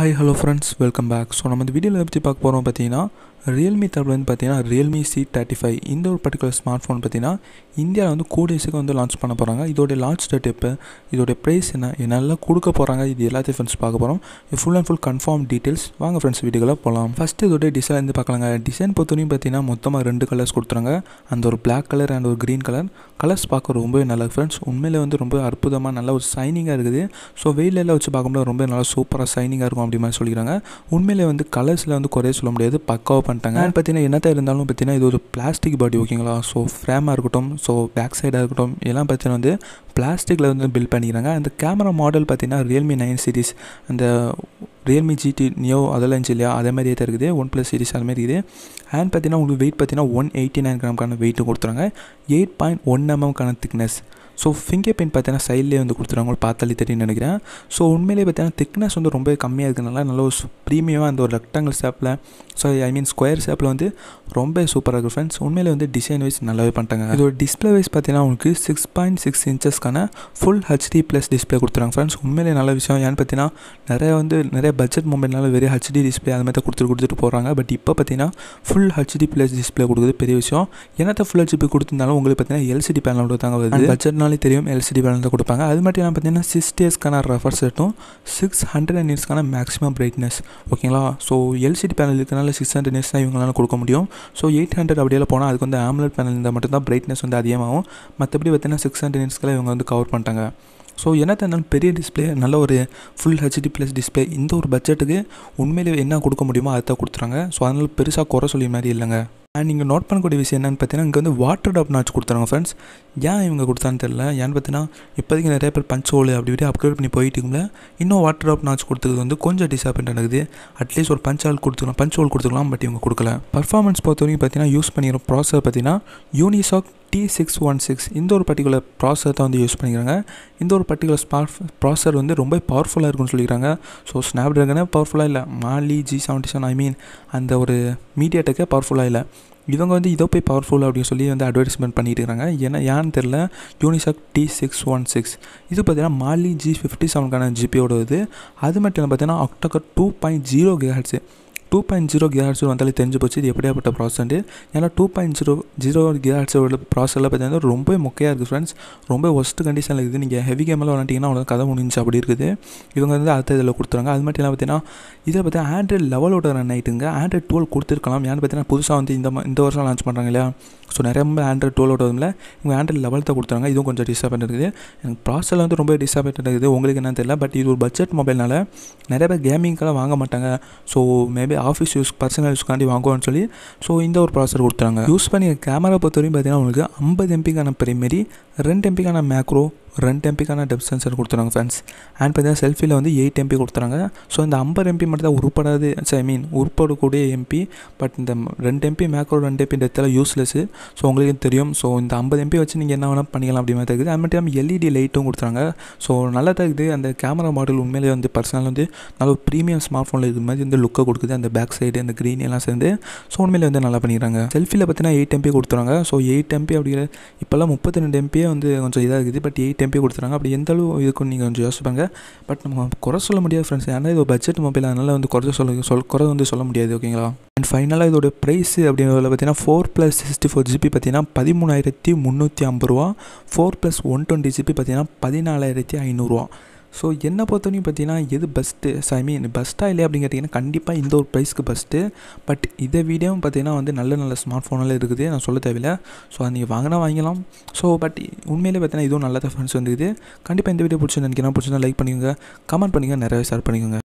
hi hello friends welcome back so நம்ம இந்த வீடியோவில் பற்றி பார்க்க போகிறோம் பார்த்தீங்கன்னா ரியல்மி தரப்புல வந்து பார்த்தீங்கன்னா ரியல்மி சி தேர்ட்டி ஃபைவ் இந்த ஒரு பர்டிகுலர் ஸ்மார்ட் ஃபோன் பார்த்தீங்கன்னா இந்தியாவில் வந்து கூடியஸுக்கு வந்து லான்ச் பண்ண போகிறாங்க இதோடைய லான்ச் டேட் எப்போ இதோடைய ப்ரைஸ் என்ன என்னெல்லாம் கொடுக்க போகிறாங்க இது எல்லாத்தையும் ஃப்ரெண்ட்ஸ் பார்க்க போகிறோம் full and full confirm details வாங்க ஃப்ரெண்ட்ஸ் வீடியோவில் போகலாம் ஃபஸ்ட்டு இதோடைய டிசைன் வந்து பார்க்கலாங்க டிசைன் பொறுத்தவரையும் பார்த்தீங்கன்னா மொத்தமாக ரெண்டு கலர்ஸ் கொடுத்துறாங்க அந்த ஒரு பிளாக் கலர் அண்ட் ஒரு க்ரீன் கலர் கலர்ஸ் பார்க்க ரொம்பவே நல்லா ஃப்ரெண்ட்ஸ் உண்மையிலே வந்து ரொம்ப அற்புதமாக நல்ல ஒரு ஷைனிங்காக இருக்குது ஸோ வெயிலெல்லாம் வச்சு பார்க்கும்போது ரொம்ப நல்லா சூப்பராக ஷைனிங்காக இருக்கும் அப்படி மாதிரி சொல்லிக்கிறாங்க உண்மையிலே வந்து கலர்ஸில் வந்து குறைய சொல்ல முடியாது பக்காவாக பண்ணிட்டாங்க அண்ட் பார்த்தீங்கன்னா என்னத்தான் இருந்தாலும் பார்த்தீங்கன்னா இது ஒரு பிளாஸ்டிக் பாடி ஓகேங்களா ஸோ ஃப்ரேமாக இருக்கட்டும் ஸோ பேக் சைடாக இருக்கட்டும் எல்லாம் பார்த்தீங்கன்னா வந்து பிளாஸ்டிக்கில் வந்து பில்ட் பண்ணிக்கிறாங்க அந்த கேமரா மாடல் பார்த்தீங்கன்னா ரியல்மி நைன் சீரிஸ் அந்த ரியல்மி ஜிடி நியோ அதெல்லாம் இருந்துச்சு இல்லையா அதே மாதிரியே தான் இருக்குது ஒன் ப்ளஸ் சீரிஸ் அது மாதிரி இருக்குது அண்ட் பார்த்தீங்கன்னா உங்களுக்கு வெயிட் பார்த்தீங்கன்னா ஒன் எயிட்டி நைன் கிராம்க்கான வெயிட்டு கொடுத்துறாங்க எயிட் பாயிண்ட் ஒன் எம்எம்க்கான திக்னஸ் ஸோ ஃபிங்கர் பிரிண்ட் பார்த்தீங்கன்னா சைட்லேயே வந்து கொடுத்துருவாங்க உங்களுக்கு பார்த்தாலே தெரியும்னு நினைக்கிறேன் ஸோ உண்மையிலேயே பார்த்தீங்கன்னா திக்னஸ் வந்து ரொம்ப கம்மியாக இருக்கிறதுனால நல்ல ஒரு ப்ரீமியமாக அந்த ஒரு ரெக்டாங்கிள் ஷேப்பில் ஸோ ஐ மீன் ஸ்கொயர் ஷேப்பில் வந்து ரொம்ப சூப்பராக இருக்கும் ஃப்ரெண்ட்ஸ் உண்மையிலே வந்து டிசைன் வைஸ் நல்லாவே பண்ணிட்டாங்க இதோட டிஸ்பிளே வைஸ் பார்த்தீங்கன்னா உங்களுக்கு சிக்ஸ் பாயிண்ட் சிக்ஸ் இன்ச்சஸ்க்கான ஃபுல் ஹெச்டி ப்ளஸ் டிஸ்பிளே கொடுத்துறாங்க ஃப்ரெண்ட்ஸ் உண்மையிலே நல்ல விஷயம் ஏன்னு பார்த்தீங்கன்னா நிறைய வந்து நிறைய பட்ஜெட் மொபைல்னால வெறும் ஹெச்டி டிஸ்பிளே அது மாதிரி தான் கொடுத்துட்டு கொடுத்துட்டு போகிறாங்க பட் இப்போ பார்த்தீங்கன்னா ஃபுல் ஹெச்டி ப்ளஸ் டிஸ்பிளே கொடுக்குறது பெரிய விஷயம் என்னத்தை ஃபுல் ஹெச்டி கொடுத்துருந்தாலும் உங்களுக்கு பார்த்தீங்கன்னா எல்சிடி பேனலோட தாங்க வருது பட்ஜெட்னாலே தெரியும் எல்சிடி பேனல் தான் கொடுப்பாங்க அது மட்டும் இல்லாமல் பார்த்தீங்கன்னா சிக்ஸ் டேஸ்க்கான ரெஃபர் செட்டும் சிக்ஸ் ஹண்ட்ரட் நிட்ஸ்க்கான மேக்ஸிமம் பிரைட்னஸ் ஓகேங்களா ஸோ எல்சிடி பேனல் இருக்கிறனால சிக்ஸ் ஹண்ட்ரட் நிட்ஸ் தான் இவங்களால கொடுக்க முடியும் ஸோ எயிட் ஹண்ட்ரட் அப்படியெல்லாம் போனால் அதுக்கு வந்து ஆம்லெட் பேனல் இருந்தால் மட்டும்தான் பிரைட்னஸ் வந்து அதிகமாகும் மற்றபடி பார்த்தீங்கன்னா சிக்ஸ் ஹண்ட்ரட் நிட்ஸ்க்கெல்லாம் இவங்க வந்து கவர் பண்ணிட்டாங்க ஸோ என்னத்தை இருந்தாலும் பெரிய டிஸ்பிளே நல்ல ஒரு ஃபுல் ஹெச்டி ப்ளஸ் டிஸ்பிளே இந்த ஒரு பட்ஜெட்டுக்கு உண்மையிலே என்ன கொடுக்க முடியுமோ அதை தான் கொடுத்துறாங்க ஸோ அதனால் பெருசாக குறை சொல்லி மாதிரி இல்லைங்க அண்ட் நீங்கள் நோட் பண்ணக்கூடிய விஷயம் என்னென்னு பார்த்தீங்கன்னா இங்கே வந்து வாட்டர் டாப் நாச்சு கொடுத்துறாங்க ஃப்ரெண்ட்ஸ் ஏன் இவங்க கொடுத்தான்னு தெரில ஏன்னு பார்த்தீங்கன்னா இப்போதைக்கு நிறைய பேர் பஞ்ச் ஹோல் அப்படி இப்படி அப்கிரேட் பண்ணி போயிட்டுங்கள இன்னும் வாட்டர் டாப் நாச்சு கொடுத்தது வந்து கொஞ்சம் டிசப்பாயிண்ட் ஆகுது அட்லீஸ்ட் ஒரு பஞ்ச் ஹால் கொடுத்துக்கலாம் பஞ்ச் ஹோல் கொடுத்துக்கலாம் பட் இவங்க கொடுக்கல பர்ஃபார்மன்ஸ் பொறுத்த வரைக்கும் பார்த்தீங்கன்னா யூஸ் பண்ணிக்கிற ப்ராசர் பார்த்தீங்கன்னா Unisoc T six one six இந்த ஒரு பர்டிகுலர் ப்ராசர் தான் வந்து யூஸ் பண்ணிக்கிறாங்க இந்த ஒரு பர்டிகுலர் ஸ்மார்ட் ப்ராசர் வந்து ரொம்ப பவர்ஃபுல்லாக இருக்குன்னு சொல்லிக்கிறாங்க ஸோ ஸ்னாப் ட்ராகனே பவர்ஃபுல்லாக இல்லை Mali G seventy seven I mean அந்த ஒரு மீடியா டெக்கே பவர்ஃபுல்லாக இல்லை இவங்க வந்து இதோ போய் பவர்ஃபுல் அப்படின்னு சொல்லி வந்து அட்வர்டைஸ்மெண்ட் பண்ணிட்டு இருக்காங்க ஏன்னா ஏன்னு தெரில Unisoc T six one six இது பார்த்தீங்கன்னா மாலி ஜி ஃபிஃப்டி செவனுக்கான ஜிபியோட இது அது மட்டும் இல்லை பார்த்தீங்கன்னா octa core two point zero gigahertz two point zero gigahertz வந்தாலே தெரிஞ்சு போச்சு இது எப்படியாப்பட்ட ப்ராசன்ட்டு ஏன்னா டூ பாயிண்ட் ஜீரோ ஜீரோ கிஹாட்ஸோட ப்ராசரில் பார்த்தீங்கன்னா ரொம்ப மொக்கையாக இருக்குது ஃப்ரெண்ட்ஸ் ரொம்ப ஒஸ்ட் கண்டிஷனில் இருக்குது நீங்கள் ஹெவி கேமில் விளாண்டிங்கன்னா அவ்வளோ கதை முடிஞ்சு அப்படி இருக்குது இவங்க வந்து அடுத்த இதில் கொடுத்துறாங்க அது மட்டும் இல்லாமல் பார்த்தீங்கன்னா இதில் பார்த்தீங்கன்னா ஆண்ட்ராய்ட் லெவலோட ரன் ஆகிட்டுங்க ஆண்ட்ராய்ட் டுவெல் கொடுத்துருக்கலாம் ஏன்னு பார்த்தீங்கன்னா புதுசாக வந்து இந்த இந்த வருஷம் லான்ச் பண்ணுறாங்க இல்லையா ஸோ நிறைய ஆண்ட்ராய்ட் டுவெலோட இதில் இவங்க ஆண்ட்ராய்ட் லெவல் தான் கொடுத்துறாங்க இதுவும் கொஞ்சம் டிஸ்அபாயிண்ட் இருக்குது எனக்கு ப்ராசரில் வந்து ரொம்ப டிஸ்அபாயிண்ட் இருக்குது உங்களுக்கு என்னன்னு தெரியல பட் இது ஒரு பட்ஜெட் மொபைல்னால நிறைய பேர் கேமிங்கெல்லாம் வாங்க மாட்டாங்க ஸோ மேபி ஆஃபீஸ் யூஸ் பர்சனல் யூஸ்க்காண்டி வாங்குவோம்னு சொல்லி ஸோ இந்த ஒரு ப்ராசர் கொடுத்துறாங்க யூஸ் பண்ணி கேமரா பொறுத்தவரையும் பார்த்தீங்கன்னா உங்களுக்கு ஐம்பது எம்பிக்கான பிரைமரி ரெண்டு எம்பிக்கான மேக்ரோ ரெண்டு எம்பிக்கான டெப் சென்சர் கொடுத்துறாங்க ஃப்ரெண்ட்ஸ் அண்ட் பார்த்தீங்கன்னா செல்ஃபியில் வந்து எயிட் எம்பி கொடுத்துறாங்க ஸோ இந்த ஐம்பது எம்பி மட்டும் தான் உருப்படாது ஐ மீன் உருப்படக்கூடிய எம்பி பட் இந்த ரெண்டு எம்பி மேக்ரோ ரெண்டு எம்பி டெத்தில் யூஸ்லெஸ்ஸு ஸோ உங்களுக்கு தெரியும் ஸோ இந்த ஐம்பது எம்பி வச்சு நீங்கள் என்ன வேணால் பண்ணிக்கலாம் அப்படி மாதிரி இருக்குது அது மட்டும் இல்லாமல் எல்இடி லைட்டும் கொடுத்துறாங்க ஸோ நல்லா தான் இருக்குது அந்த கேமரா மாடல் உண்மையிலே வந்து பர்சனல் வந்து நல்ல ஒரு ப்ரீமியம் ஸ்மார்ட் ஃபோனில் இருக்கிற மாதிரி வந்து லுக்கை கொடுக்குது அந்த பேக் சைடு அந்த க்ரீன் எல்லாம் சேர்ந்து ஸோ உண்மையிலே வந்து நல்லா பண்ணிக்கிறாங்க செல்ஃபியில் பார்த்தீங்கன்னா எயிட் எம்பி கொடுத்துறாங்க ஸோ எயிட் எம்பி அப்படிங்கிற இப்போல்லாம் முப்பத்தி ரெண்டு எம்பியே வந்து கொஞ்சம் இதாக இருக்குது பட் எயிட் எம்பி கொடுத்துறாங்க அப்படி எந்த அளவு இருக்குன்னு நீங்கள் கொஞ்சம் யோசிப்பாங்க பட் நம்ம குறை சொல்ல முடியாது ஃப்ரெண்ட்ஸ் ஏன்னா இது பட்ஜெட் மொபைல் அதனால் வந்து குறை சொல்ல சொல் குறை வந்து சொல்ல முடியாது ஓகேங்களா அண்ட் ஃபைனலாக இதோட ப்ரைஸ் அப்படிங்கிறதுல பார்த்தீங்கன்னா four plus sixty four GB பார்த்தீங்கன்னா பதிமூணாயிரத்தி முந்நூற்றி ஐம்பது ரூபா four plus one twenty GB பார்த்தீங்கன்னா பதினாலாயிரத்தி ஐநூறுரூவா ஸோ என்னை பொறுத்தவரைக்கும் பார்த்தீங்கன்னா எது பெஸ்ட்டு ஸோ ஐ மீன் பெஸ்ட்டாக இல்லையா அப்படின்னு கேட்டிங்கன்னா கண்டிப்பாக இந்த ஒரு ப்ரைஸ்க்கு பெஸ்ட்டு பட் இதை வீடியோவும் பார்த்தீங்கன்னா வந்து நல்ல நல்ல ஸ்மார்ட் ஃபோனெல்லாம் இருக்குது நான் சொல்ல தேவையில்லை ஸோ அது நீங்கள் வாங்கினா வாங்கிக்கலாம் ஸோ பட் உண்மையிலே பார்த்தீங்கன்னா இதுவும் நல்ல ஃப்ரெண்ட்ஸ் வந்துக்குது கண்டிப்பாக இந்த வீடியோ பிடிச்சி நினைக்கிறேன் பிடிச்சிருந்தா லைக் பண்ணிக்கோங்க கமெண்ட் பண்ணிக்கோங்க நிறைய ஷேர் பண்ணிக்கோங்க